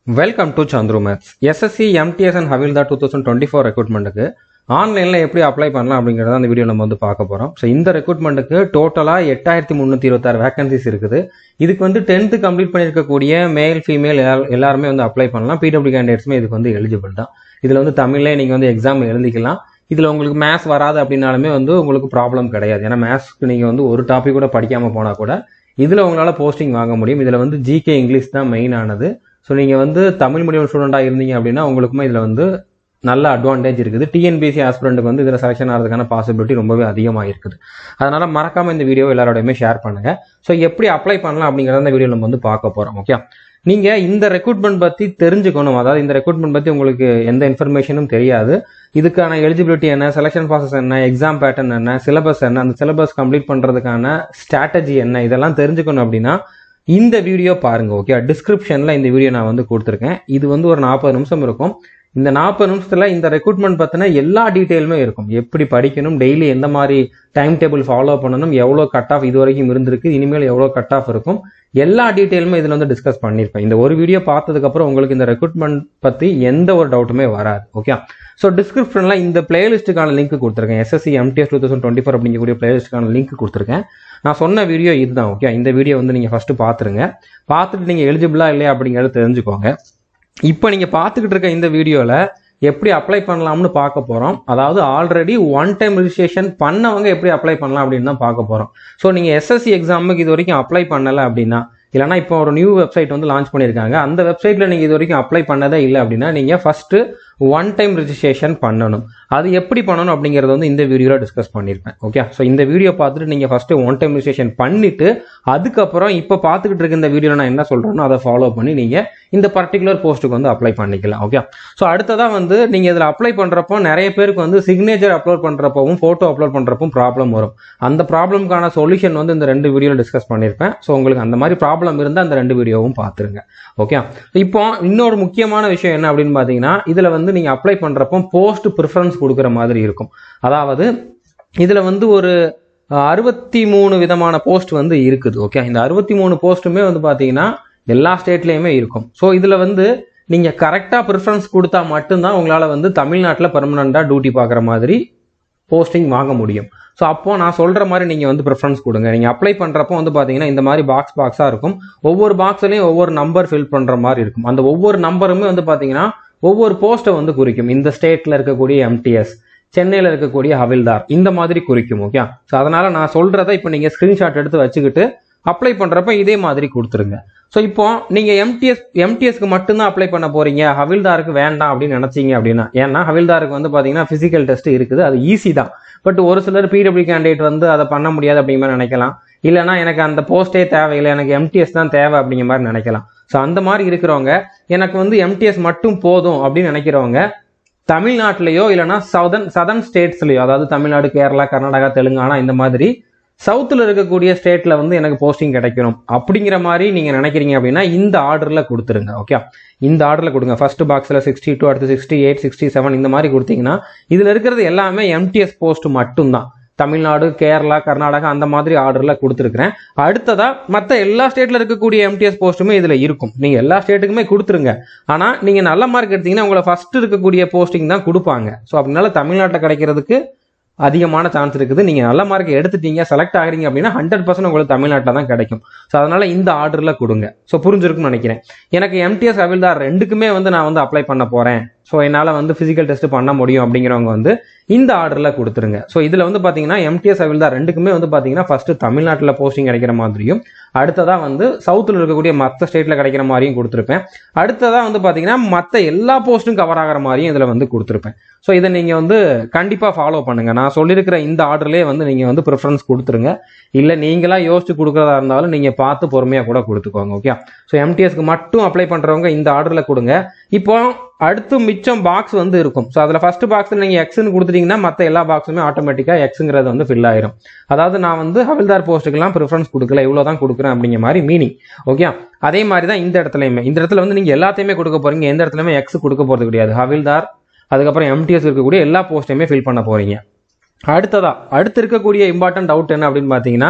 welcome to Chandru maths SSC MTS and Havildar two thousand twenty four ரெக்ரூட்மெண்ட்டுக்கு ஆன்லைனில் எப்படி apply பண்ணலாம் அப்படிங்கிறத அந்த வீடியோ நம்ம வந்து பார்க்க போகிறோம் ஸோ இந்த ரெக்ரூட்மெண்ட்டுக்கு டோட்டலாக எட்டாயிரத்தி முந்நூற்றி இருபத்தாறு வேகன்சிஸ் இருக்குது இதுக்கு வந்து டென்த்து கம்ப்ளீட் பண்ணியிருக்கக்கூடிய மேல் ஃபீமேல் எல்லாருமே வந்து அப்ளை பண்ணலாம் பிடபிள்யூ கேண்டிடேட்ஸுமே இதுக்கு வந்து எலிஜிபிள் தான் இதில் வந்து தமிழ்லே நீங்கள் வந்து எக்ஸாம் எழுதிக்கலாம் இதில் உங்களுக்கு மேத்ஸ் வராது அப்படின்னாலுமே வந்து உங்களுக்கு ப்ராப்ளம் கிடையாது ஏன்னா மேத்ஸ்க்கு நீங்கள் வந்து ஒரு டாபிக் கூட படிக்காமல் போனால் கூட இதில் உங்களால் போஸ்டிங் வாங்க முடியும் இதில் வந்து ஜிகே இங்கிலீஷ் தான் மெயின் ஆனது ஸோ நீங்கள் வந்து தமிழ் மீடியம் ஸ்டூடெண்ட்டாக இருந்தீங்க அப்படின்னா உங்களுக்குமே இதில் வந்து நல்ல அட்வான்டேஜ் இருக்குது டிஎன்பிசி ஆஸ்பிரண்ட்டுக்கு வந்து இதில் செலெக்ஷன் ஆகிறதுக்கான பாசிபிலிட்டி ரொம்பவே அதிகமாக இருக்குது அதனால் மறக்காமல் இந்த வீடியோ எல்லாரோடையுமே ஷேர் பண்ணுங்கள் ஸோ எப்படி அப்ளை பண்ணலாம் அப்படிங்கிறத இந்த வீடியோ நம்ம வந்து பார்க்க போகிறோம் ஓகே நீங்கள் இந்த ரெக்ரூட்மெண்ட் பற்றி தெரிஞ்சுக்கணும் அதாவது இந்த ரெக்ரூட்மெண்ட் பற்றி உங்களுக்கு எந்த இன்ஃபர்மேஷனும் தெரியாது இதுக்கான எலிஜிபிலிட்டி என்ன செலெக்ஷன் ப்ராசஸ் என்ன எக்ஸாம் பேட்டர்ன் என்ன சிலபஸ் என்ன அந்த சிலபஸ் கம்ப்ளீட் பண்ணுறதுக்கான ஸ்ட்ராட்டஜி என்ன இதெல்லாம் தெரிஞ்சுக்கணும் அப்படின்னா இந்த வீடியோ பாருங்க ஓகே டிஸ்கிரிப்ஷனில் இந்த வீடியோ நான் வந்து கொடுத்துருக்கேன் இது வந்து ஒரு நாற்பது நிமிஷம் இருக்கும் இந்த நாற்பது நிமிஷத்துல இந்த ரெக்ரூட்மெண்ட் பத்தின எல்லா டீட்டெயிலுமே இருக்கும் எப்படி படிக்கணும் டெய்லி எந்த மாதிரி டைம் டேபிள் ஃபாலோ பண்ணணும் எவ்வளோ கட் ஆஃப் இது வரைக்கும் இருந்திருக்கு இனிமேல் எவ்வளோ கட் ஆஃப் இருக்கும் எல்லா டீட்டெயிலுமே இதில் வந்து டிஸ்கஸ் பண்ணியிருப்பேன் இந்த ஒரு வீடியோ பார்த்ததுக்கப்புறம் உங்களுக்கு இந்த ரெக்ரூட்மெண்ட் பற்றி எந்த ஒரு டவுட்டுமே வராது ஓகே ஸோ டிஸ்கிரிப்ஷனில் இந்த பிளேலிஸ்ட்டுக்கான லிங்க் கொடுத்துருக்கேன் SSC MTS two thousand twenty four அப்படிங்கக்கூடிய பிளேலிஸ்ட்டுக்கான லிங்க் கொடுத்துருக்கேன் நான் சொன்ன வீடியோ இதுதான் ஓகே இந்த வீடியோ வந்து நீங்கள் ஃபஸ்ட்டு பார்த்துருங்க பார்த்துட்டு நீங்கள் எலிஜிபிளா இல்லையா அப்படிங்கிறத தெரிஞ்சுக்கோங்க இப்போ நீங்கள் பார்த்துக்கிட்டு இருக்க இந்த வீடியோவில் எப்படி அப்ளை பண்ணலாம்னு பார்க்க போகிறோம் அதாவது ஆல்ரெடி ஒன் டைம் ரிஜிஸ்ட்ரேஷன் பண்ணவங்க எப்படி அப்ளை பண்ணலாம் அப்படின்னு தான் பார்க்க போகிறோம் ஸோ நீங்கள் எஸ்எஸ்சி எக்ஸாமுக்கு இது வரைக்கும் அப்ளை பண்ணலை அப்படின்னா இல்லைனா இப்போ ஒரு நியூ வெப்சைட் வந்து லான்ச் பண்ணியிருக்காங்க அந்த வெப்சைட்டில் நீங்கள் இது வரைக்கும் அப்ளை பண்ணதே இல்லை அப்படின்னா நீங்கள் ஃபஸ்ட்டு ஒன் டைம் ரிஜிஸ்ட்ரேஷன் பண்ணணும் அது எப்படி பண்ணணும் அப்படிங்கிறத வந்து இந்த வீடியோவில் டிஸ்கஸ் பண்ணியிருப்பேன் ஓகே ஸோ இந்த வீடியோ பார்த்துட்டு நீங்கள் ஃபஸ்ட்டு ஒன் டைம் ரிஜிஸ்ட்ரேஷன் பண்ணிவிட்டு அதுக்கப்புறம் இப்போ பார்த்துக்கிட்டு இருக்க இந்த வீடியோவில் நான் என்ன சொல்கிறேனோ அதை ஃபாலோ பண்ணி நீங்கள் இந்த பர்டிகுலர் போஸ்ட்டுக்கு வந்து அப்ளை பண்ணிக்கலாம் ஓகே ஸோ அடுத்ததாக வந்து நீங்கள் இதில் அப்ளை பண்ணுறப்போ நிறைய பேருக்கு வந்து சிக்னேச்சர் அப்லோட் பண்ணுறப்பவும் ஃபோட்டோ அப்லோட் பண்ணுறப்பவும் ப்ராப்ளம் வரும் அந்த ப்ராப்ளம்க்கான சொல்யூஷன் வந்து இந்த ரெண்டு வீடியோவில் டிஸ்கஸ் பண்ணியிருப்பேன் ஸோ உங்களுக்கு அந்த மாதிரி ப்ராப்ளம் இருந்தால் அந்த ரெண்டு வீடியோவும் பார்த்துருங்க ஓகே இப்போ இன்னொரு முக்கியமான விஷயம் என்ன அப்படின்னு பார்த்தீங்கன்னா இதில் வந்து நீங்கள் அப்ளை பண்ணுறப்போ போஸ்ட் ப்ரிஃபரன்ஸ் கொடுக்குற மாதிரி இருக்கும் அதாவது இதில் வந்து ஒரு அறுபத்தி மூணு விதமான போஸ்ட் வந்து இருக்குது ஓகே இந்த அறுபத்தி மூணு போஸ்ட்டுமே வந்து பார்த்தீங்கன்னா எல்லா ஸ்டேட்லேயுமே இருக்கும் ஸோ இதில் வந்து நீங்கள் கரெக்டாக ப்ரிஃபரன்ஸ் கொடுத்தா மட்டும்தான் உங்களால் வந்து தமிழ்நாட்டில் பெர்மனண்ட்டாக டியூட்டி பார்க்குற மாதிரி போஸ்டிங் வாங்க முடியும் ஸோ அப்போ நான் சொல்கிற மாதிரி நீங்கள் வந்து ப்ரிஃபரன்ஸ் கொடுங்க நீங்கள் அப்ளை பண்ணுறப்போ வந்து பார்த்தீங்கன்னா இந்த மாதிரி பாக்ஸ் பாக்ஸாக இருக்கும் ஒவ்வொரு பாக்ஸ்லையும் ஒவ்வொரு நம்பர் ஃபில் பண்ணுற மாதிரி இருக்கும் அந்த ஒவ்வொரு நம்பருமே வந்து பார்த்தீங்கன்னா ஒவ்வொரு போஸ்ட்டை வந்து குறிக்கும் இந்த ஸ்டேட்டில் இருக்கக்கூடிய எம்டிஎஸ் சென்னையில் இருக்கக்கூடிய ஹவில்தார் இந்த மாதிரி குறிக்கும் ஓகே ஸோ அதனால நான் சொல்றத இப்போ நீங்கள் ஸ்க்ரீன்ஷாட் எடுத்து வச்சுக்கிட்டு அப்ளை பண்ணுறப்ப இதே மாதிரி கொடுத்துருங்க ஸோ இப்போ நீங்கள் எம்டிஎஸ் எம்டிஎஸ்க்கு மட்டும்தான் அப்ளை பண்ண போறீங்க ஹவில்தாருக்கு வேண்டாம் அப்படின்னு நினைச்சீங்க அப்படின்னா ஏன்னா ஹவில்தாருக்கு வந்து பார்த்தீங்கன்னா ஃபிசிக்கல் டெஸ்ட் இருக்குது அது ஈஸி தான் பட் ஒரு சிலர் பிடபிள்யூ கேண்டிடேட் வந்து அதை பண்ண முடியாது அப்படிங்கிற மாதிரி நினைக்கலாம் இல்லைனா எனக்கு அந்த போஸ்டே தேவையில்லை எனக்கு எம்டிஎஸ் தான் தேவை அப்படிங்கிற மாதிரி நினைக்கலாம் ஸோ அந்த மாதிரி இருக்கிறவங்க எனக்கு வந்து எம்டிஎஸ் மட்டும் போதும் அப்படின்னு நினைக்கிறவங்க தமிழ்நாட்டிலேயோ இல்லைனா சதன் சதன் ஸ்டேட்ஸ்லையோ அதாவது தமிழ்நாடு கேரளா கர்நாடகா தெலுங்கானா இந்த மாதிரி சவுத்தில் இருக்கக்கூடிய ஸ்டேட்ல வந்து எனக்கு போஸ்டிங் கிடைக்கணும் அப்படிங்கிற மாதிரி நீங்க நினைக்கிறீங்க அப்படின்னா இந்த ஆர்டர்ல கொடுத்துருங்க ஓகே இந்த ஆர்டர்ல கொடுங்க ஃபர்ஸ்ட் பாக்ஸ்ல சிக்ஸ்டி டூ அடுத்து சிக்ஸ்டி எயிட் சிக்ஸ்டி செவன் இந்த மாதிரி கொடுத்தீங்கன்னா இதுல இருக்கிறது எல்லாமே எம்டிஎஸ் போஸ்ட் மட்டும்தான் தமிழ்நாடு கேரளா கர்நாடகா அந்த மாதிரி ஆர்டர்ல கொடுத்துருக்கிறேன் அடுத்ததா மற்ற எல்லா ஸ்டேட்ல இருக்கக்கூடிய எம்டிஎஸ் போஸ்ட்டுமே இதுல இருக்கும் நீங்க எல்லா ஸ்டேட்டுக்குமே கொடுத்துருங்க ஆனா நீங்க நல்ல மார்க் எடுத்தீங்கன்னா உங்களை ஃபர்ஸ்ட் இருக்கக்கூடிய போஸ்டிங் தான் கொடுப்பாங்க ஸோ அப்படினால தமிழ்நாட்டில் கிடைக்கிறதுக்கு அதிகமான சான்ஸ் இருக்குது நீங்க நல்ல மார்க் எடுத்துட்டீங்க செலக்ட் ஆகிறீங்க அப்படின்னா ஹண்ட்ரட் பர்சன்ட் உங்களுக்கு தமிழ்நாட்டில் தான் கிடைக்கும் ஸோ அதனால இந்த ஆர்டர்ல கொடுங்க ஸோ புரிஞ்சிருக்கும்னு நினைக்கிறேன் எனக்கு எம்டிஎஸ் ஹவில்தார் ரெண்டுக்குமே வந்து நான் வந்து அப்ளை பண்ண போறேன் ஸோ என்னால் வந்து ஃபிசிக்கல் டெஸ்ட் பண்ண முடியும் அப்படிங்கிறவங்க வந்து இந்த ஆர்டரில் கொடுத்துருங்க ஸோ இதில் வந்து பார்த்தீங்கன்னா எம்டிஎஸ் ஹவில்தார் ரெண்டுக்குமே வந்து பார்த்தீங்கன்னா ஃபர்ஸ்ட் தமிழ்நாட்டில் போஸ்டிங் கிடைக்கிற மாதிரியும் அடுத்ததாக வந்து சவுத்தில் இருக்கக்கூடிய மற்ற ஸ்டேட்டில் கிடைக்கிற மாதிரியும் கொடுத்துருப்பேன் அடுத்ததாக வந்து பார்த்தீங்கன்னா மற்ற எல்லா போஸ்ட்டும் கவர் ஆகிற மாதிரியும் இதில் வந்து கொடுத்துருப்பேன் ஸோ இதை நீங்கள் வந்து கண்டிப்பாக ஃபாலோ பண்ணுங்கள் நான் சொல்லியிருக்கிற இந்த ஆர்டர்லேயே வந்து நீங்கள் வந்து ப்ரிஃபரன்ஸ் கொடுத்துருங்க இல்லை நீங்களா யோசிச்சு கொடுக்குறதா இருந்தாலும் நீங்கள் பார்த்து பொறுமையாக கூட கொடுத்துக்கோங்க ஓகே ஸோ எம்டிஎஸ்க்கு மட்டும் அப்ளை பண்ணுறவங்க இந்த ஆர்டரில் கொடுங்க இப்போ அடுத்து மிச்சம் பாக்ஸ் வந்து இருக்கும் ஸோ அதில் ஃபர்ஸ்ட் பாக்ஸில் நீங்கள் எக்ஸ்னு கொடுத்துட்டீங்கன்னா மற்ற எல்லா பாக்ஸுமே ஆட்டோமேட்டிக்காக எக்ஸுங்கிறது வந்து ஃபில் ஆயிரும் அதாவது நான் வந்து ஹவில்தார் போஸ்ட்டுக்கெல்லாம் ப்ரிஃபரன்ஸ் கொடுக்கல இவ்வளோ தான் கொடுக்குறேன் அப்படிங்கிற மாதிரி மீனிங் ஓகே அதே மாதிரி தான் இந்த இடத்துலையுமே இந்த இடத்துல வந்து நீங்கள் எல்லாத்தையுமே கொடுக்க போறீங்க எந்த இடத்துலையுமே எக்ஸ் கொடுக்க போகிறது கிடையாது ஹவில்தார் அதுக்கப்புறம் எம்டிஎஸ் இருக்கக்கூடிய எல்லா போஸ்ட்டையுமே ஃபில் பண்ண போறீங்க அடுத்ததா அடுத்து இருக்கக்கூடிய இம்பார்ட்டன்ட் டவுட் என்ன அப்படின்னு பார்த்தீங்கன்னா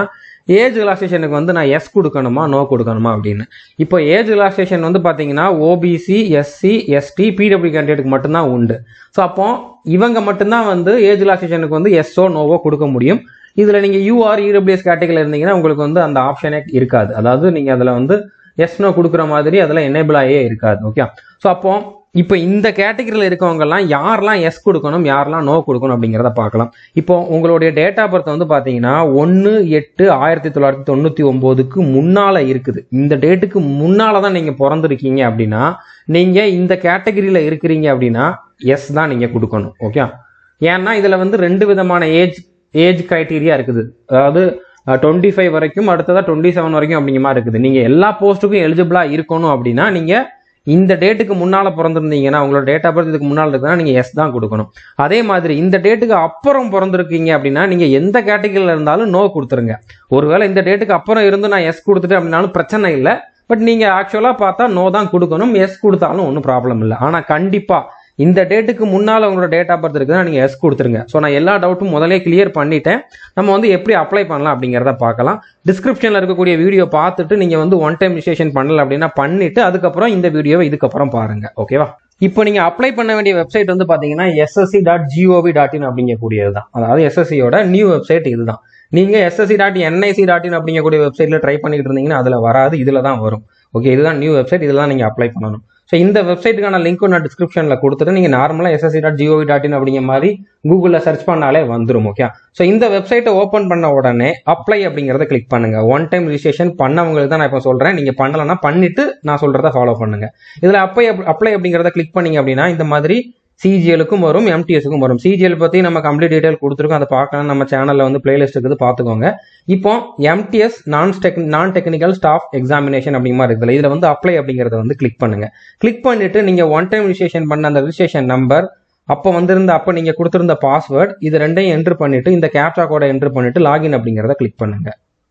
ஏஜ் ரிலாக்ஸேஷனுக்கு வந்து நான் எஸ் கொடுக்கணுமா நோ கொடுக்கணுமா அப்படின்னு இப்போ ஏஜ் ரிலாக்ஸேஷன் வந்து பார்த்தீங்கன்னா ஓபிசி எஸ்சி எஸ்டி பிடபிள்யூ கேண்டிடேட்டுக்கு மட்டும்தான் உண்டு ஸோ அப்போ இவங்க மட்டும்தான் வந்து ஏஜ் ரிலாக்ஸேஷனுக்கு வந்து எஸ்ஓ நோவோ கொடுக்க முடியும் இதில் நீங்கள் யூஆர் இடபிள்யூஎஸ் கேட்டகரியில் இருந்தீங்கன்னா உங்களுக்கு வந்து அந்த ஆப்ஷனே இருக்காது அதாவது நீங்கள் அதில் வந்து எஸ் நோ கொடுக்குற மாதிரி அதில் எனேபிள் ஆகியே இருக்காது ஓகே ஸோ அப்போ இப்போ இந்த கேட்டகரியில் இருக்கவங்கலாம் யாரெல்லாம் எஸ் கொடுக்கணும் யாரெல்லாம் நோ கொடுக்கணும் அப்படிங்கிறத பார்க்கலாம் இப்போ உங்களுடைய டேட் ஆஃப் பர்த் வந்து பார்த்தீங்கன்னா ஒன்று எட்டு ஆயிரத்தி தொள்ளாயிரத்தி தொண்ணூற்றி ஒம்போதுக்கு முன்னால் இருக்குது இந்த டேட்டுக்கு முன்னால் தான் நீங்கள் பிறந்திருக்கீங்க அப்படின்னா நீங்கள் இந்த கேட்டகரியில் இருக்கிறீங்க அப்படின்னா எஸ் தான் நீங்கள் கொடுக்கணும் ஓகே ஏன்னா இதில் வந்து ரெண்டு விதமான ஏஜ் ஏஜ் கிரைட்டீரியா இருக்குது அதாவது டுவெண்ட்டி ஃபைவ் வரைக்கும் அடுத்ததாக டுவெண்ட்டி செவன் வரைக்கும் அப்படிங்கிற மாதிரி இருக்குது நீங்கள் எல்லா போஸ்ட்டுக்கும் எலிஜிபிளாக இருக்கணும் அப்படின்னா நீங்கள் இந்த டேட்டுக்கு முன்னால் பிறந்திருந்தீங்கன்னா உங்களோட டேட் ஆஃப் பர்த் இதுக்கு முன்னால் இருக்குன்னா நீங்கள் எஸ் தான் கொடுக்கணும் அதே மாதிரி இந்த டேட்டுக்கு அப்புறம் பிறந்திருக்கீங்க அப்படின்னா நீங்கள் எந்த கேட்டகரியில் இருந்தாலும் நோ கொடுத்துருங்க ஒருவேளை இந்த டேட்டுக்கு அப்புறம் இருந்து நான் எஸ் கொடுத்துட்டு அப்படின்னாலும் பிரச்சனை இல்லை பட் நீங்கள் ஆக்சுவலாக பார்த்தா நோ தான் கொடுக்கணும் எஸ் கொடுத்தாலும் ஒன்றும் ப்ராப்ளம் இல்லை ஆனால் கண்டிப்பாக இந்த டேட்டுக்கு முன்னால் உங்களோட டேட் ஆஃப் பர்த் இருக்குதுன்னா நீங்கள் எஸ் கொடுத்துருங்க ஸோ நான் எல்லா டவுட்டும் முதலே கிளியர் பண்ணிட்டேன் நம்ம வந்து எப்படி அப்ளை பண்ணலாம் அப்படிங்கிறத பார்க்கலாம் டிஸ்கிரிப்ஷனில் இருக்கக்கூடிய வீடியோ பார்த்துட்டு நீங்கள் வந்து ஒன் டைம் ரிஜிஸ்ட்ரேஷன் பண்ணல அப்படின்னா பண்ணிட்டு அதுக்கப்புறம் இந்த வீடியோவை இதுக்கப்புறம் பாருங்க ஓகேவா இப்போ நீங்க அப்ளை பண்ண வேண்டிய வெப்சைட் வந்து பாத்தீங்கன்னா SSC dot GOV dot in அப்படிங்கக்கூடியது தான் அதாவது எஸ்எஸ்சியோட நியூ வெப்சைட் இதுதான் நீங்க SSC dot NIC dot in அப்படிங்கக்கூடிய வெப்சைட்ல ட்ரை பண்ணிட்டு இருந்தீங்கன்னா அதுல வராது இதுல தான் வரும் ஓகே இதுதான் நியூ வெப்சைட் இதெல்லாம் நீங்க அப்ளை பண்ணணும் ஸோ இந்த வெப்சைட்டுக்கான லிங்க்கும் நான் டிஸ்கிரிப்ஷனில் கொடுத்துட்டு நீங்கள் நார்மலாக SSC dot GOV dot in அப்படிங்கிற மாதிரி கூகுளில் சர்ச் பண்ணாலே வந்துடும் ஓகே ஸோ இந்த வெப்சைட்டை ஓப்பன் பண்ண உடனே அப்ளை அப்படிங்கிறத கிளிக் பண்ணுங்க ஒன் டைம் ரிஜிஸ்ட்ரேஷன் பண்ணவங்களுக்கு தான் நான் இப்போ சொல்கிறேன் நீங்கள் பண்ணலன்னா பண்ணிட்டு நான் சொல்கிறத ஃபாலோ பண்ணுங்க இதில் அப்ளை அப்ளை அப்படிங்கிறத கிளிக் பண்ணீங்க அப்படின்னா இந்த மாதிரி சிஜிஎலுக்கும் வரும் எம்டிஎஸ்க்கும் வரும் சிஜிஎல் பற்றி நம்ம கம்ப்ளீட் டீடைல் கொடுத்துருக்கோம் அதை பார்க்கலாம் நம்ம சேனலில் வந்து பிளேலிஸ்ட் இருக்குது பார்த்துக்கோங்க இப்போ எம்டிஎஸ் நான் டெக் நான் டெக்னிக்கல் ஸ்டாஃப் எக்ஸாமினேஷன் அப்படிங்கிற மாதிரி இருக்குல்ல இதில் வந்து அப்ளை அப்படிங்கிறத வந்து கிளிக் பண்ணுங்க கிளிக் பண்ணிட்டு நீங்கள் ஒன் டைம் ரிஜிஸ்ட்ரேஷன் பண்ண அந்த ரிஜிஸ்ட்ரேஷன் நம்பர் அப்போ வந்திருந்த அப்போ நீங்கள் கொடுத்துருந்த பாஸ்வேர்ட் இது ரெண்டையும் என்ட்ரு பண்ணிட்டு இந்த கேப்சா கோடை என்ட்ரு பண்ணிட்டு லாகின் அப்படிங்கிறத கிளிக் பண்ணுங்க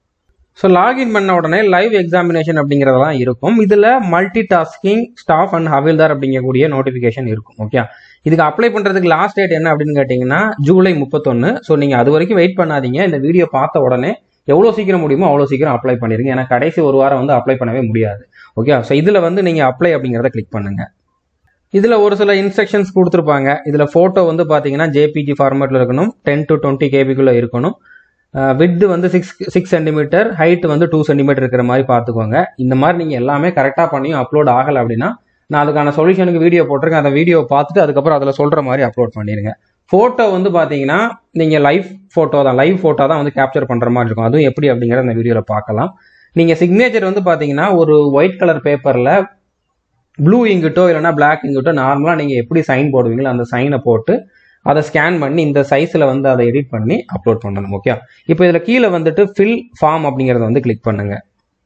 ஸோ லாகின் பண்ண உடனே லைவ் எக்ஸாமினேஷன் அப்படிங்கிறதெல்லாம் இருக்கும் இதில் multi tasking staff and Havildar அப்படிங்கக்கூடிய நோட்டிஃபிகேஷன் இருக்கும் ஓகே இதுக்கு அப்ளை பண்ணுறதுக்கு லாஸ்ட் டேட் என்ன அப்படின்னு கேட்டிங்கன்னா ஜூலை முப்பத்தொன்று ஸோ நீங்கள் அது வரைக்கும் வெயிட் பண்ணாதீங்க இந்த வீடியோ பார்த்த உடனே எவ்வளோ சீக்கிரம் முடியுமோ அவ்வளோ சீக்கிரம் அப்ளை பண்ணிருங்க ஏன்னா கடைசி ஒரு வாரம் வந்து அப்ளை பண்ணவே முடியாது ஓகே ஸோ இதில் வந்து நீங்கள் அப்ளை அப்படிங்கிறத கிளிக் பண்ணுங்க இதில் ஒரு சில இன்ஸ்ட்ரக்ஷன்ஸ் கொடுத்துருப்பாங்க இதில் ஃபோட்டோ வந்து பார்த்தீங்கன்னா ஜேபிஜி ஃபார்மேட்டில் இருக்கணும் டென் டு டுவெண்ட்டி கேபிக்குள்ளே இருக்கணும் விட்டு வந்து சிக்ஸ் சிக்ஸ் சென்டிமீட்டர் ஹைட் வந்து டூ சென்டிமீட்டர் இருக்கிற மாதிரி பார்த்துக்கோங்க இந்த மாதிரி நீங்கள் எல்லாமே கரெக்டாக பண்ணியும் அப்லோட் ஆகலை அப்படின்னா நான் அதுக்கான சொல்யூஷனுக்கு வீடியோ போட்டிருக்கேன் அந்த வீடியோ பார்த்துட்டு அதுக்கப்புறம் அதில் சொல்கிற மாதிரி அப்லோட் பண்ணிடுங்க ஃபோட்டோ வந்து பார்த்தீங்கன்னா நீங்கள் லைவ் ஃபோட்டோ தான் லைவ் ஃபோட்டோ தான் வந்து கேப்சர் பண்ணுற மாதிரி இருக்கும் அதுவும் எப்படி அப்படிங்கிறத அந்த வீடியோவில் பார்க்கலாம் நீங்கள் சிக்னேச்சர் வந்து பார்த்தீங்கன்னா ஒரு ஒயிட் கலர் பேப்பரில் ப்ளூ இங்கிட்டோ இல்லைனா பிளாக் இங்கிட்டோ நார்மலாக நீங்கள் எப்படி சைன் போடுவீங்களோ அந்த சைனை போட்டு அதை ஸ்கேன் பண்ணி இந்த சைஸில் வந்து அதை எடிட் பண்ணி அப்லோட் பண்ணணும் ஓகே இப்போ இதில் கீழே வந்துட்டு ஃபில் ஃபார்ம் அப்படிங்கிறத வந்து கிளிக் பண்ணுங்க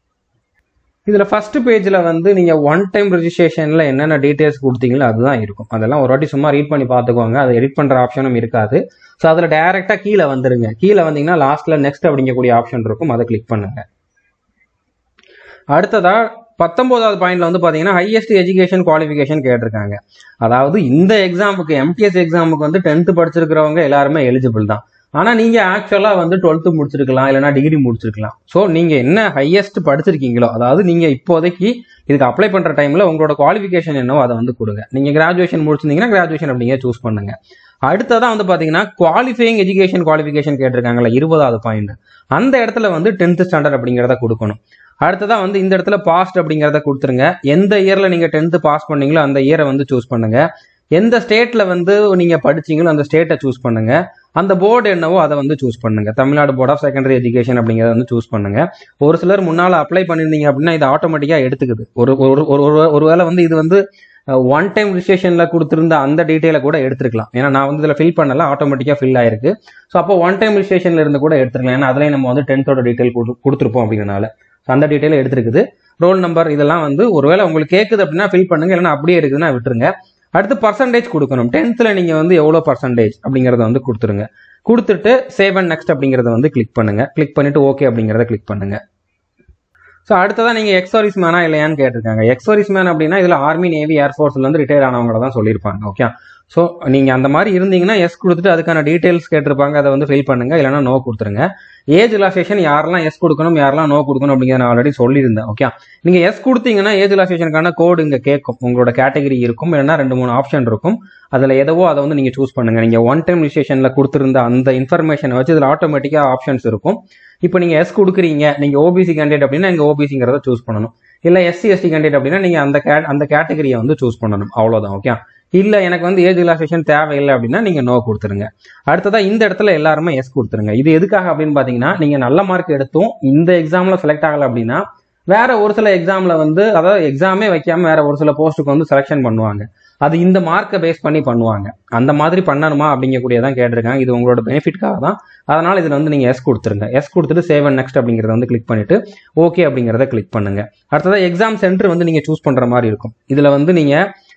இதில் ஃபர்ஸ்ட் பேஜில் வந்து நீங்கள் ஒன் டைம் ரெஜிஸ்ட்ரேஷனில் என்னென்ன டீட்டெயில்ஸ் கொடுத்தீங்களோ அதுதான் இருக்கும் அதெல்லாம் ஒரு வாட்டி சும்மா ரீட் பண்ணி பார்த்துக்கோங்க அதை எடிட் பண்ணுற ஆப்ஷனும் இருக்காது ஸோ அதில் டேரெக்டாக கீழே வந்துருங்க கீழே வந்தீங்கன்னா லாஸ்ட்டில் நெக்ஸ்ட் அப்படிங்கக்கூடிய ஆப்ஷன் இருக்கும் அதை கிளிக் பண்ணுங்க அடுத்ததாக பத்தொன்பதாவது பாயிண்ட்ல வந்து பாத்தீங்கன்னா ஹையஸ்ட் எஜுகேஷன் குவாலிஃபிகேஷன் கேட்டிருக்காங்க அதாவது இந்த எக்ஸாமுக்கு எம்டிஎஸ் எக்ஸாமுக்கு வந்து டென்த்து படிச்சிருக்கிறவங்க எல்லாருமே எலிஜிபிள் தான் ஆனா நீங்க ஆக்சுவலா வந்து டுவெல்த்து முடிச்சிருக்கலாம் இல்லைனா டிகிரி முடிச்சிருக்கலாம் ஸோ நீங்க என்ன ஹையஸ்ட் படிச்சிருக்கீங்களோ அதாவது நீங்க இப்போதைக்கு இதுக்கு அப்ளை பண்ற டைம்ல உங்களோட குவாலிஃபிகேஷன் என்னவோ அதை வந்து கொடுங்க நீங்க கிராஜுவேஷன் முடிச்சிருந்தீங்கன்னா கிராஜுவேஷன் அப்படிங்க சூஸ் பண்ணுங்க அடுத்ததான் வந்து பாத்தீங்கன்னா குவாலிஃபைங் எஜுகேஷன் குவாலிஃபிகேஷன் கேட்டிருக்காங்கல்ல இருபதாவது பாயிண்ட் அந்த இடத்துல வந்து டென்த் ஸ்டாண்டர்ட் அப்படிங்கிறத கொடுக்கணும் அடுத்ததான் வந்து இந்த இடத்துல பாஸ்ட் அப்படிங்கிறத கொடுத்துருங்க எந்த இயர்ல நீங்க டென்த்து பாஸ் பண்ணீங்களோ அந்த இயரை வந்து சூஸ் பண்ணுங்க எந்த ஸ்டேட்ல வந்து நீங்க படிச்சீங்களோ அந்த ஸ்டேட்டை சூஸ் பண்ணுங்க அந்த போர்டு என்னவோ அதை வந்து சூஸ் பண்ணுங்க Tamil Nadu board of secondary education அப்படிங்கிறத வந்து சூஸ் பண்ணுங்க ஒரு சிலர் முன்னால அப்ளை பண்ணியிருந்தீங்க அப்படின்னா இது ஆட்டோமேட்டிக்கா எடுத்துக்குது ஒரு ஒரு ஒரு ஒருவேளை வந்து இது வந்து ஒன் டைம் ரிஜிஸ்ட்ரேஷன்ல கொடுத்துருந்த அந்த டீட்டெயிலை கூட எடுத்துருக்கலாம் ஏன்னா நான் வந்து இதில் ஃபில் பண்ணல ஆட்டோமேட்டிக்காக ஃபில் ஆயிருக்கு ஸோ அப்போ ஒன் டைம் ரிஜிஸ்ட்ரேஷன்ல இருந்து கூட எடுத்துருக்கலாம் ஏன்னா அதுலேயே நம்ம வந்து டென்த்தோட டீட்டெயில் கொடுத்துருப்போம் அப்படிங்கிறனால அந்த டீட்டெயில் எடுத்துருக்குது ரோல் நம்பர் இதெல்லாம் வந்து ஒருவேளை உங்களுக்கு கேட்குது அப்படின்னா ஃபில் பண்ணுங்க இல்லைன்னா அப்படியே இருக்குதுன்னா விட்டுருங்க அடுத்து பர்சன்டேஜ் கொடுக்கணும் டென்த்தில் நீங்கள் வந்து எவ்வளோ பர்சன்டேஜ் அப்படிங்கிறத வந்து கொடுத்துருங்க கொடுத்துட்டு சேவ் அண்ட் நெக்ஸ்ட் அப்படிங்கிறத வந்து கிளிக் பண்ணுங்க கிளிக் பண்ணிட்டு ஓகே அப்படிங்கிறத கிளிக் பண்ணுங்க ஸோ அடுத்ததான் நீங்கள் எக்ஸோரிஸ் மேனா இல்லையான்னு கேட்டிருக்காங்க எக்ஸோரிஸ் மேன் அப்படின்னா இதில் ஆர்மி நேவி ஏர்ஃபோர்ஸ்லேருந்து ரிட்டையர் ஆனவங்கள தான் சொல்லியிருப்பாங்க ஓகே ஸோ நீங்கள் அந்த மாதிரி இருந்தீங்கன்னா எஸ் கொடுத்துட்டு அதுக்கான டீட்டெயில்ஸ் கேட்டிருப்பாங்க அதை வந்து ஃபில் பண்ணுங்க இல்லைனா நோ கொடுத்துருங்க ஏஜ் ரிலாக்ஸேஷன் யாரெல்லாம் எஸ் கொடுக்கணும் யாரெல்லாம் நோ கொடுக்கணும் அப்படிங்கிறத நான் ஆல்ரெடி சொல்லியிருந்தேன் ஓகே நீங்கள் எஸ் கொடுத்தீங்கன்னா ஏஜ் ரிலாக்ஸேஷனுக்கான கோடு இங்கே கேட்கும் உங்களோட கேட்டகரி இருக்கும் இல்லைன்னா ரெண்டு மூணு ஆப்ஷன் இருக்கும் அதில் எதவோ அதை வந்து நீங்கள் சூஸ் பண்ணுங்க நீங்கள் ஒன் டைம் ரிஜிஸ்ட்ரேஷனில் கொடுத்துருந்த அந்த இன்ஃபர்மேஷனை வச்சு இதில் ஆட்டோமேட்டிக்காக ஆப்ஷன்ஸ் இருக்கும் இப்போ நீங்கள் எஸ் கொடுக்குறீங்க நீங்கள் ஓபிசி கேண்டிடேட் அப்படின்னா நீங்கள் ஓபிசிங்கிறத சூஸ் பண்ணணும் இல்லை எஸ்சி எஸ்டி கேண்டிடேட் அப்படின்னா நீங்கள் அந்த கே அந்த கேட்டகரியை வந்து சூஸ் பண்ணணும் அவ்வளோதான் ஓகே இல்லை எனக்கு வந்து ஏஜ் ரிலாக்ஸேஷன் தேவையில்லை அப்படின்னா நீங்கள் நோ கொடுத்துருங்க அடுத்ததா இந்த இடத்துல எல்லாருமே எஸ் கொடுத்துருங்க இது எதுக்காக அப்படின்னு பார்த்தீங்கன்னா நீங்கள் நல்ல மார்க் எடுத்தும் இந்த எக்ஸாமில் செலக்ட் ஆகலை அப்படின்னா வேற ஒரு சில எக்ஸாம்ல வந்து அதாவது எக்ஸாமே வைக்காம வேற ஒரு சில போஸ்ட்டுக்கு வந்து செலெக்ஷன் பண்ணுவாங்க அது இந்த மார்க்கை பேஸ் பண்ணி பண்ணுவாங்க அந்த மாதிரி பண்ணணுமா அப்படிங்கக்கூடியதான் கேட்டிருக்காங்க இது உங்களோட பெனிஃபிட்காக தான் அதனால இதுல வந்து நீங்க எஸ் கொடுத்துருங்க எஸ் கொடுத்துட்டு சேவ் அண்ட் நெக்ஸ்ட் அப்படிங்கறத வந்து கிளிக் பண்ணிட்டு ஓகே அப்படிங்கறத கிளிக் பண்ணுங்க அடுத்ததா எக்ஸாம் சென்டர் வந்து நீங்க சூஸ் பண்ற மாதிரி இருக்கும் இதுல வந்து நீங்க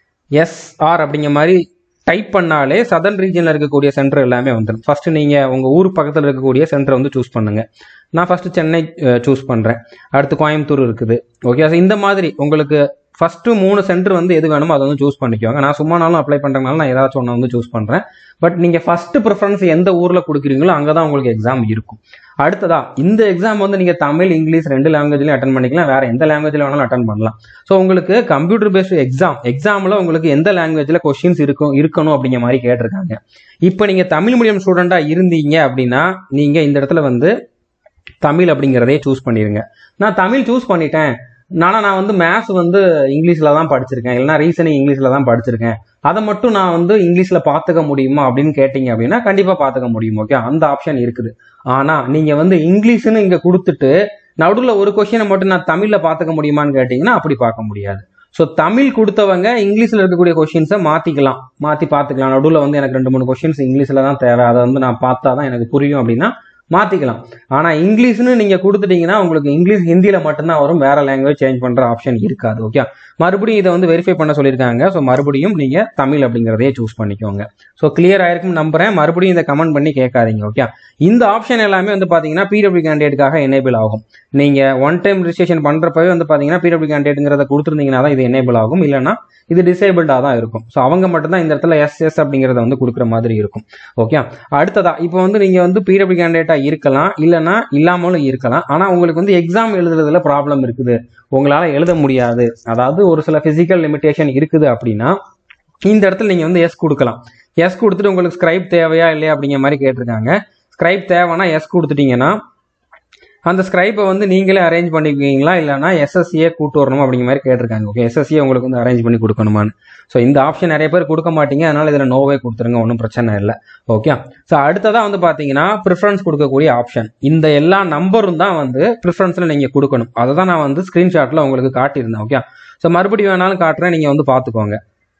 எஸ்ஆர் அப்படிங்கிற மாதிரி டைப் பண்ணாலே சதர்ன் ரீஜனில் இருக்கக்கூடிய சென்டர் எல்லாமே வந்துடும் ஃபர்ஸ்ட் நீங்கள் உங்கள் ஊர் பக்கத்தில் இருக்கக்கூடிய சென்டரை வந்து சூஸ் பண்ணுங்க நான் ஃபர்ஸ்ட் சென்னை சூஸ் பண்ணுறேன் அடுத்து கோயம்புத்தூர் இருக்குது ஓகே இந்த மாதிரி உங்களுக்கு ஃபஸ்ட்டு மூணு சென்டர் வந்து எது வேணுமோ அதை வந்து சூஸ் பண்ணிக்கோங்க நான் சும்மானாலும் அப்ளை பண்ணுறதுனால நான் ஏதாச்சும் ஒன்று வந்து சூஸ் பண்ணுறேன் பட் நீங்கள் ஃபஸ்ட்டு ப்ரிஃபரன்ஸ் எந்த ஊரில் கொடுக்குறீங்களோ அங்கே தான் உங்களுக்கு எக்ஸாம் இருக்கும் அடுத்ததா இந்த எக்ஸாம் வந்து நீங்கள் தமிழ் இங்கிலீஷ் ரெண்டு லாங்குவேஜ்லையும் அட்டன் பண்ணிக்கலாம் வேற எந்த லாங்குவேஜில் வேணாலும் அட்டன் பண்ணலாம் ஸோ உங்களுக்கு கம்ப்யூட்டர் பேஸ்டு எக்ஸாம் எக்ஸாமில் உங்களுக்கு எந்த லாங்குவேஜில் கொஸ்டின்ஸ் இருக்கும் இருக்கணும் அப்படிங்கிற மாதிரி கேட்டிருக்காங்க இப்போ நீங்கள் தமிழ் மீடியம் ஸ்டூடெண்ட்டாக இருந்தீங்க அப்படின்னா நீங்கள் இந்த இடத்துல வந்து தமிழ் அப்படிங்கிறதே சூஸ் பண்ணிடுங்க நான் தமிழ் சூஸ் பண்ணிட்டேன் நானும் நான் வந்து மேத்ஸ் வந்து இங்கிலீஷில் தான் படிச்சிருக்கேன் இல்லைனா ரீசனிங் இங்கிலீஷில் தான் படிச்சிருக்கேன் அதை மட்டும் நான் வந்து இங்கிலீஷில் பார்த்துக்க முடியுமா அப்படின்னு கேட்டிங்க அப்படின்னா கண்டிப்பாக பார்த்துக்க முடியும் ஓகே அந்த ஆப்ஷன் இருக்குது ஆனால் நீங்கள் வந்து இங்கிலீஷ்னு இங்கே கொடுத்துட்டு நடுவில் ஒரு கொஷினை மட்டும் நான் தமிழில் பார்த்துக்க முடியுமான்னு கேட்டிங்கன்னா அப்படி பார்க்க முடியாது ஸோ தமிழ் கொடுத்தவங்க இங்கிலீஷில் இருக்கக்கூடிய கொஷின்ஸை மாற்றிக்கலாம் மாற்றி பார்த்துக்கலாம் நடுவில் வந்து எனக்கு ரெண்டு மூணு கொஷின்ஸ் இங்கிலீஷில் தான் தேவை அதை வந்து நான் பார்த்தா தான் எனக்கு புரியும் அப்படின்னா மாற்றிக்கலாம் ஆனால் இங்கிலீஷ்னு நீங்கள் கொடுத்துட்டீங்கன்னா உங்களுக்கு இங்கிலீஷ் ஹிந்தியில் மட்டும்தான் வரும் வேற லாங்குவேஜ் சேஞ்ச் பண்ணுற ஆப்ஷன் இருக்காது ஓகே மறுபடியும் இதை வந்து வெரிஃபை பண்ண சொல்லியிருக்காங்க ஸோ மறுபடியும் நீங்கள் தமிழ் அப்படிங்கிறதையே சூஸ் பண்ணிக்கோங்க ஸோ கிளியர் ஆயிருக்கும் நம்புறேன் மறுபடியும் இதை கமெண்ட் பண்ணி கேட்காதீங்க ஓகே இந்த ஆப்ஷன் எல்லாமே வந்து பார்த்தீங்கன்னா பிடபிள்யூ கேண்டிடேட்டுக்காக எனேபிள் ஆகும் நீங்கள் ஒன் டைம் ரிஜிஸ்ட்ரேஷன் பண்ணுறப்பவே வந்து பார்த்தீங்கன்னா பிடபிள்யூ கேண்டிடேட்டுங்கிறத கொடுத்துருந்தீங்கன்னா தான் இது எனேபிள் ஆகும் இல்லைன்னா இது டிசேபிள்டாக தான் இருக்கும் ஸோ அவங்க மட்டும்தான் இந்த இடத்துல எஸ் எஸ் அப்படிங்கிறத வந்து கொடுக்குற மாதிரி இருக்கும் ஓகே அடுத்ததா இப்போ வந்து நீங்கள் வந்து பிடபிள்யூ கேண்டிடேட்டாக இருக்கலாம் இல்லைன்னா இல்லாமலும் இருக்கலாம் ஆனால் உங்களுக்கு வந்து எக்ஸாம் எழுதுறதுல ப்ராப்ளம் இருக்குது உங்களால் எழுத முடியாது அதாவது ஒரு சில ஃபிசிக்கல் லிமிடேஷன் இருக்குது அப்படின்னா இந்த இடத்துல நீங்கள் வந்து எஸ் கொடுக்கலாம் எஸ் கொடுத்துட்டு உங்களுக்கு ஸ்கிரைப் தேவையா இல்லையா அப்படிங்கிற மாதிரி கேட்டிருக்காங்க ஸ்கிரைப் தேவைன்னா எஸ் கொடுத்துட்டீங்கன்னா அந்த ஸ்கிரைப்பை வந்து நீங்களே அரேஞ்ச் பண்ணிக்குவீங்களா இல்லைனா எஸ்எஸ்சியே கூட்டு வரணும் அப்படிங்கிற மாதிரி கேட்டிருக்காங்க ஓகே எஸ்எஸ்சியை உங்களுக்கு வந்து அரேஞ்ச் பண்ணி கொடுக்கணுமான்னு ஸோ இந்த ஆப்ஷன் நிறைய பேர் கொடுக்க மாட்டீங்க அதனால இதில் நோவே கொடுத்துருங்க ஒன்றும் பிரச்சனை இல்லை ஓகே ஸோ அடுத்ததாக வந்து பார்த்தீங்கன்னா ப்ரிஃபரன்ஸ் கொடுக்கக்கூடிய ஆப்ஷன் இந்த எல்லா நம்பரும் தான் வந்து ப்ரிஃபரன்ஸில் நீங்கள் கொடுக்கணும் அதை தான் நான் வந்து ஸ்க்ரீன்ஷாட்டில் உங்களுக்கு காட்டியிருந்தேன் ஓகே ஸோ மறுபடியும் வேணாலும் காட்டுறேன் நீங்கள் வந்து பார்த்துக்கோங்க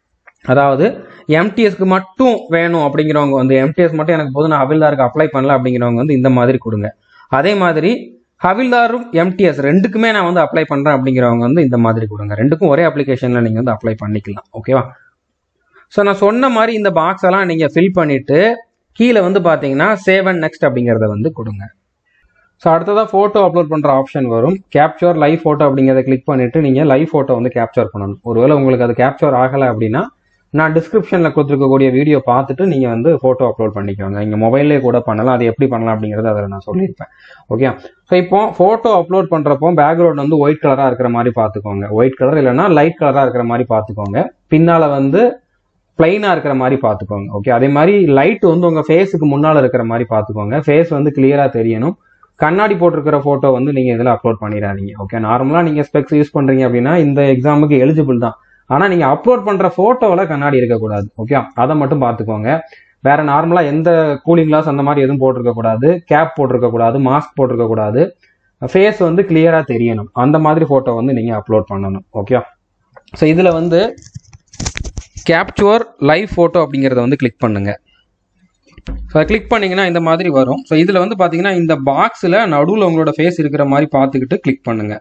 அதாவது எம்டிஎஸ்க்கு மட்டும் வேணும் அப்படிங்கிறவங்க வந்து எம்டிஎஸ் மட்டும் எனக்கு போதும் நான் ஹவில்தாருக்கு அப்ளை பண்ணல அப்படிங்கிறவங்க வந்து இந்த மாதிரி கொடுங்க அதே மாதிரி ஹவில்தாரும் எம்டிஎஸ் ரெண்டுக்குமே நான் வந்து அப்ளை பண்ணுறேன் அப்படிங்கிறவங்க வந்து இந்த மாதிரி கொடுங்க ரெண்டுக்கும் ஒரே அப்ளிகேஷனில் நீங்கள் வந்து அப்ளை பண்ணிக்கலாம் ஓகேவா ஸோ நான் சொன்ன மாதிரி இந்த பாக்ஸ் எல்லாம் நீங்கள் ஃபில் பண்ணிவிட்டு கீழே வந்து பார்த்தீங்கன்னா சேவ் அண்ட் நெக்ஸ்ட் அப்படிங்கிறத வந்து கொடுங்க ஸோ அடுத்ததாக ஃபோட்டோ அப்லோட் பண்ணுற ஆப்ஷன் வரும் கேப்சர் லைவ் ஃபோட்டோ அப்படிங்கிறத கிளிக் பண்ணிவிட்டு நீங்கள் லைவ் ஃபோட்டோ வந்து கேப்சர் பண்ணணும் ஒருவேளை உங்களுக்கு அது கேப்சர் ஆகலை அப்படின்னா நான் டிஸ்கிரிப்ஷனில் கொடுத்துருக்கக்கூடிய வீடியோ பார்த்துட்டு நீங்கள் வந்து ஃபோட்டோ அப்லோட் பண்ணிக்கோங்க இங்கே மொபைல்லே கூட பண்ணலாம் அது எப்படி பண்ணலாம் அப்படிங்கிறத அதில் நான் சொல்லியிருப்பேன் ஓகே ஸோ இப்போ ஃபோட்டோ அப்லோட் பண்ணுறப்போ பேக்ரவுண்ட் வந்து ஒயிட் கலராக இருக்கிற மாதிரி பார்த்துக்கோங்க ஒயிட் கலர் இல்லைன்னா லைட் கலராக இருக்கிற மாதிரி பார்த்துக்கோங்க பின்னால் வந்து பிளைனாக இருக்கிற மாதிரி பார்த்துக்கோங்க ஓகே அதே மாதிரி லைட் வந்து உங்கள் ஃபேஸுக்கு முன்னால் இருக்கிற மாதிரி பார்த்துக்கோங்க ஃபேஸ் வந்து கிளியராக தெரியணும் கண்ணாடி போட்டிருக்கிற ஃபோட்டோ வந்து நீங்கள் இதில் அப்லோட் பண்ணிடாதீங்க ஓகே நார்மலாக நீங்கள் ஸ்பெக்ஸ் யூஸ் பண்ணுறீங்க அப்படின்னா இந்த எக்ஸாமுக்கு எலிஜிபிள் தான் ஆனால் நீங்கள் அப்லோட் பண்ணுற ஃபோட்டோவில் கண்ணாடி இருக்கக்கூடாது ஓகே அதை மட்டும் பார்த்துக்கோங்க வேற நார்மலாக எந்த கூலிங் கிளாஸ் அந்த மாதிரி எதுவும் போட்டிருக்க கூடாது கேப் போட்டிருக்க கூடாது மாஸ்க் போட்டிருக்க கூடாது ஃபேஸ் வந்து கிளியராக தெரியணும் அந்த மாதிரி ஃபோட்டோ வந்து நீங்கள் அப்லோட் பண்ணணும் ஓகே ஸோ இதில் வந்து கேப்சுவர் லைவ் ஃபோட்டோ அப்படிங்கிறத வந்து கிளிக் பண்ணுங்க ஸோ கிளிக் பண்ணீங்கன்னா இந்த மாதிரி வரும் ஸோ இதில் வந்து பார்த்தீங்கன்னா இந்த பாக்ஸில் நடுவில் உங்களோட ஃபேஸ் இருக்கிற மாதிரி பார்த்துக்கிட்டு கிளிக் பண்ணுங்க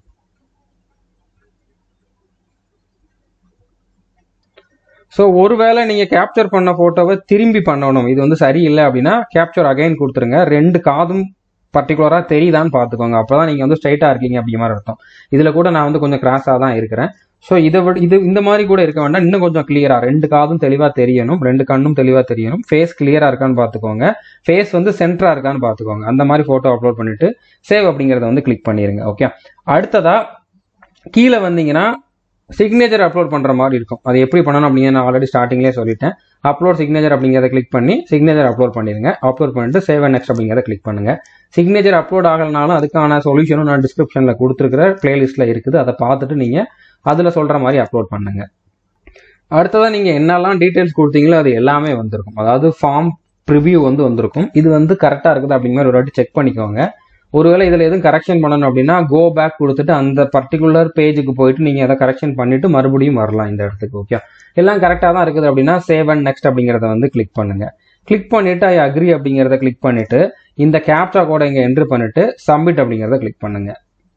ஸோ ஒருவேளை நீங்கள் கேப்சர் பண்ண ஃபோட்டோவை திரும்பி பண்ணணும் இது வந்து சரியில்லை அப்படின்னா கேப்சர் அகைன் கொடுத்துருங்க ரெண்டு காதும் பர்டிகுலராக தெரியுதான்னு பார்த்துக்கோங்க அப்போ தான் நீங்கள் வந்து ஸ்ட்ரைட்டாக இருக்கீங்க அப்படிங்கிற மாதிரி அர்த்தம் இதில் கூட நான் வந்து கொஞ்சம் கிராஸாக தான் இருக்கிறேன் ஸோ இதை விட இது இந்த மாதிரி கூட இருக்க வேண்டாம் இன்னும் கொஞ்சம் கிளியரா ரெண்டு காதும் தெளிவாக தெரியணும் ரெண்டு கண்ணும் தெளிவாக தெரியணும் ஃபேஸ் கிளியரா இருக்கான்னு பார்த்துக்கோங்க ஃபேஸ் வந்து சென்டரா இருக்கான்னு பார்த்துக்கோங்க அந்த மாதிரி ஃபோட்டோ அப்லோட் பண்ணிட்டு சேவ் அப்படிங்கிறத வந்து கிளிக் பண்ணிடுங்க ஓகே அடுத்ததா கீழே வந்தீங்கன்னா சிக்னேச்சர் அப்லோட் பண்ற மாதிரி இருக்கும் அது எப்படி பண்ணணும் அப்படிங்கிற நான் ஆல்ரெடி ஸ்டார்டிங்லேயே சொல்லிட்டேன் அப்லோட் சிக்னேச்சர் அப்படிங்கிறத கிளிக் பண்ணி சிக்னேச்சர் அப்லோட் பண்ணிடுங்க அப்லோட் பண்ணிட்டு சேவ் அண்ட் நெக்ஸ்ட் அப்படிங்கிறத கிளிக் பண்ணுங்க சிக்னேச்சர் அப்லோட் ஆகலனாலும் அதுக்கான சொல்யூஷனும் நான் டிஸ்கிரிப்ஷன்ல கொடுத்துருக்கிற பிளேலிஸ்ட்ல இருக்குது அதை பார்த்துட்டு நீங்க அதுல சொல்ற மாதிரி அப்லோட் பண்ணுங்க அடுத்ததா நீங்க என்னெல்லாம் டீடைல்ஸ் கொடுத்தீங்களோ அது எல்லாமே வந்திருக்கும் அதாவது ஃபார்ம் ப்ரிவ்யூ வந்து வந்திருக்கும் இது வந்து கரெக்டா இருக்குது அப்படிங்கிற மாதிரி ஒரு வாட்டி செக் பண்ணிக்கோங்க ஒருவேளை இதுல எதுவும் கரெக்ஷன் பண்ணணும் அப்படின்னா கோ பேக் கொடுத்துட்டு அந்த பர்டிகுலர் பேஜுக்கு போயிட்டு நீங்க அதை கரெக்ஷன் பண்ணிட்டு மறுபடியும் வரலாம் இந்த இடத்துக்கு ஓகே எல்லாம் கரெக்டா தான் இருக்குது அப்படின்னா சேவ் அண்ட் நெக்ஸ்ட் அப்படிங்கறத வந்து கிளிக் பண்ணுங்க கிளிக் பண்ணிட்டு ஐ அக்ரி அப்படிங்கறத கிளிக் பண்ணிட்டு இந்த கேப்சா கோட இங்க என்ட்ரு பண்ணிட்டு சப்மிட் அப்படிங்கறத கிளிக் பண்ணுங்க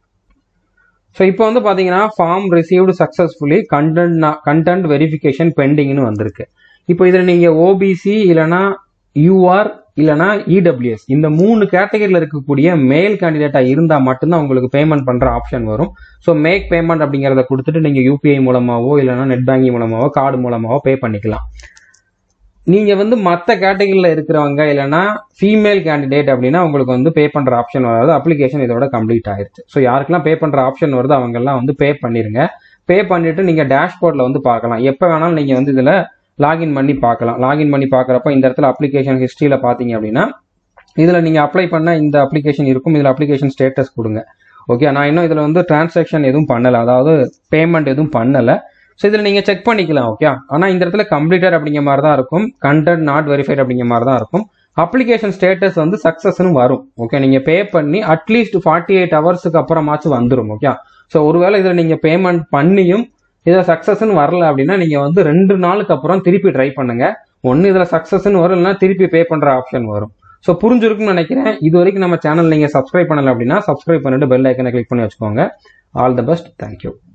ஸோ இப்போ வந்து பாத்தீங்கன்னா form received successfully content content verification பெண்டிங்னு வந்திருக்கு இப்போ இதுல நீங்க ஓபிசி இல்லைன்னா யூஆர் இல்லைனா இடபிள்யூஎஸ் இந்த மூணு கேட்டகரியில் இருக்கக்கூடிய மேல் கேண்டிடேட்டா இருந்தா மட்டும்தான் உங்களுக்கு பேமெண்ட் பண்ற ஆப்ஷன் வரும் ஸோ மேக் பேமெண்ட் அப்படிங்கறத கொடுத்துட்டு நீங்க யூபிஐ மூலமாவோ இல்லைனா நெட் பேங்கிங் மூலமாவோ கார்டு மூலமாவோ பே பண்ணிக்கலாம் நீங்க வந்து மற்ற கேட்டகரியில இருக்கிறவங்க இல்லைன்னா ஃபீமேல் கேண்டிடேட் அப்படின்னா உங்களுக்கு வந்து பே பண்ற ஆப்ஷன் வராது அப்ளிகேஷன் இதோட கம்ப்ளீட் ஆயிருச்சு ஸோ யாருக்கெல்லாம் பே பண்ற ஆப்ஷன் வருதோ அவங்க எல்லாம் வந்து பே பண்ணிருங்க பே பண்ணிட்டு நீங்க டேஷ்போர்ட்ல வந்து பார்க்கலாம் எப்போ வேணாலும் நீங்க வந்து இதுல லாகின் பண்ணி பார்க்கலாம் லாகின் பண்ணி பார்க்குறப்ப இந்த இடத்துல அப்ளிகேஷன் ஹிஸ்ட்ரியில பார்த்தீங்க அப்படின்னா இதுல நீங்க அப்ளை பண்ண இந்த அப்ளிகேஷன் இருக்கும் இதுல அப்ளிகேஷன் ஸ்டேட்டஸ் கொடுங்க ஓகே நான் இன்னும் இதுல வந்து டிரான்சாக்ஷன் எதுவும் பண்ணல அதாவது பேமெண்ட் எதுவும் பண்ணல ஸோ இதில் நீங்கள் செக் பண்ணிக்கலாம் ஓகே ஆனால் இந்த இடத்துல கம்ப்ளீட்டட் அப்படிங்கிற மாதிரி தான் இருக்கும் கண்டென்ட் நாட் வெரிஃபைட் அப்படிங்கிற மாதிரி தான் இருக்கும் அப்ளிகேஷன் ஸ்டேட்டஸ் வந்து சக்ஸஸ்னு வரும் ஓகே நீங்கள் பே பண்ணி அட்லீஸ்ட் ஃபார்ட்டி எயிட் ஹவர்ஸுக்கு அப்புறமாச்சும் வந்துடும் ஓகே ஸோ ஒருவேளை இதில் நீங்கள் பேமெண்ட் பண்ணியும் இதில் சக்ஸஸ்ன்னு வரல அப்படின்னா நீங்கள் வந்து ரெண்டு நாளுக்கு அப்புறம் திருப்பி ட்ரை பண்ணுங்க ஒன்று இதில் சக்ஸஸ்ன்னு வரும் இல்லைன்னா திருப்பி பே பண்ணுற ஆப்ஷன் வரும் ஸோ புரிஞ்சிருக்கும்னு நினைக்கிறேன் இது வரைக்கும் நம்ம சேனல் நீங்கள் சப்ஸ்கிரைப் பண்ணல அப்படின்னா சப்ஸ்கிரைப் பண்ணிட்டு பெல் ஐக்கனை கிளிக் பண்ணி வச்சுக்கோங்க ஆல் த பெஸ்ட் தேங்க்யூ